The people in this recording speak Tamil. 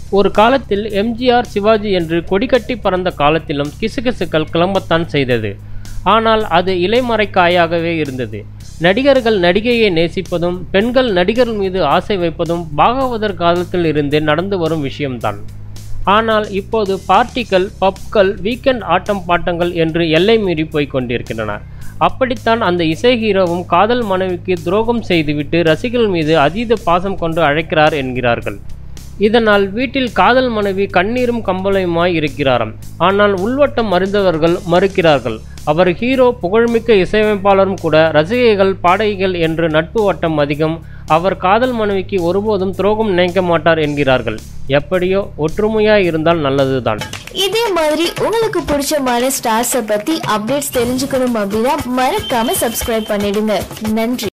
ஒரு காலத்தில் எம்ஜிஆர் சிவாஜி என்று கொடிகட்டி பறந்த காலத்திலும் கிசுகிசுக்கள் கிளம்பத்தான் செய்தது ஆனால் அது இலைமறைக்காயாகவே இருந்தது நடிகர்கள் நடிகையை நேசிப்பதும் பெண்கள் நடிகர் மீது ஆசை வைப்பதும் பாகவதர் காலத்தில் இருந்தே நடந்து வரும் விஷயம்தான் ஆனால் இப்போது பார்ட்டிகள் பப்கள் வீக்கெண்ட் ஆட்டம் பாட்டங்கள் என்று எல்லை மீறி போய் கொண்டிருக்கின்றன அப்படித்தான் அந்த இசை ஹீரோவும் காதல் மனைவிக்கு துரோகம் செய்துவிட்டு ரசிகர்கள் மீது அதீத பாசம் கொண்டு அழைக்கிறார் என்கிறார்கள் இதனால் வீட்டில் காதல் மனைவி கண்ணீரும் கம்பளையுமாய் இருக்கிறாராம் ஆனால் உள்வட்டம் அறிந்தவர்கள் மறுக்கிறார்கள் அவர் ஹீரோ புகழ்மிக்க இசையமைப்பாளரும் கூட ரசிகைகள் பாடகிகள் என்று நட்பு வட்டம் அதிகம் அவர் காதல் மனைவிக்கு ஒருபோதும் துரோகம் நினைக்க மாட்டார் என்கிறார்கள் எப்படியோ ஒற்றுமையாய் இருந்தால் நல்லதுதான் இதே மாதிரி உங்களுக்கு பிடிச்சமான ஸ்டார்ஸை பத்தி அப்டேட்ஸ் தெரிஞ்சுக்கணும் அப்படின்னா மறக்காம சப்ஸ்கிரைப் பண்ணிடுங்க நன்றி